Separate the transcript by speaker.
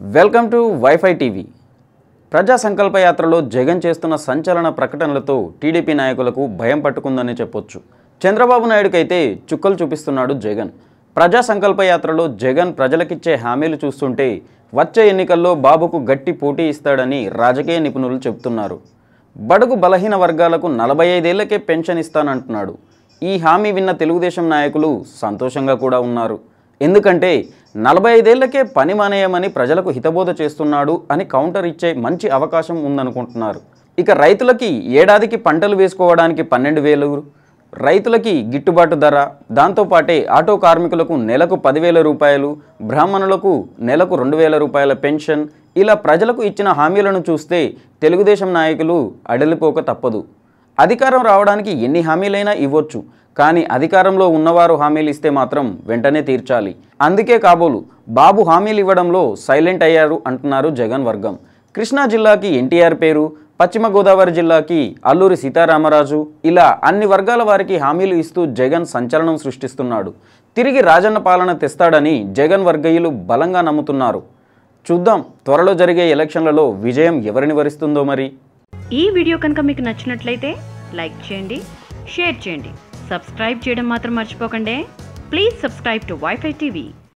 Speaker 1: welcome to WiFi TV ప్రజా సంకల్ప యాత్రలో జగన్ చేస్తున్న సంచలన ప్రకటనలతో టీడీపీ నాయకులకు భయం పట్టుకుందని చెప్పొచ్చు చంద్రబాబు నాయుడుకైతే చుక్కలు చూపిస్తున్నాడు జగన్ ప్రజా సంకల్ప యాత్రలో జగన్ ప్రజలకిచ్చే హామీలు చూస్తుంటే వచ్చే ఎన్నికల్లో బాబుకు గట్టి పోటీ ఇస్తాడని రాజకీయ నిపుణులు చెబుతున్నారు బడుగు బలహీన వర్గాలకు నలభై ఐదేళ్లకే పెన్షన్ ఇస్తానంటున్నాడు ఈ హామీ విన్న తెలుగుదేశం నాయకులు సంతోషంగా కూడా ఉన్నారు ఎందుకంటే నలభై ఐదేళ్లకే పని మానేయమని ప్రజలకు హితబోధ చేస్తున్నాడు అని కౌంటర్ ఇచ్చే మంచి అవకాశం ఉందనుకుంటున్నారు ఇక రైతులకి ఏడాదికి పంటలు వేసుకోవడానికి పన్నెండు వేలు రైతులకి గిట్టుబాటు ధర దాంతోపాటే ఆటో కార్మికులకు నెలకు పదివేల రూపాయలు బ్రాహ్మణులకు నెలకు రెండు వేల రూపాయల పెన్షన్ ఇలా ప్రజలకు ఇచ్చిన హామీలను చూస్తే తెలుగుదేశం నాయకులు అడలిపోక తప్పదు అధికారం రావడానికి ఎన్ని హామీలైనా ఇవ్వచ్చు కానీ అధికారంలో ఉన్నవారు హామీలు ఇస్తే మాత్రం వెంటనే తీర్చాలి అందుకే కాబోలు బాబు హామీలు ఇవ్వడంలో సైలెంట్ అయ్యారు అంటున్నారు జగన్ వర్గం కృష్ణా జిల్లాకి ఎన్టీఆర్ పేరు పశ్చిమ గోదావరి జిల్లాకి అల్లూరి సీతారామరాజు ఇలా అన్ని వర్గాల వారికి హామీలు ఇస్తూ జగన్ సంచలనం సృష్టిస్తున్నాడు తిరిగి రాజన్న పాలన తెస్తాడని జగన్ వర్గీయులు బలంగా నమ్ముతున్నారు చూద్దాం త్వరలో జరిగే ఎలక్షన్లలో విజయం ఎవరిని వరిస్తుందో మరి
Speaker 2: ఈ వీడియో కనుక మీకు నచ్చినట్లయితే లైక్ చేయండి షేర్ చేయండి సబ్స్క్రైబ్ చేయడం మాత్రం మర్చిపోకండి please subscribe to WiFi TV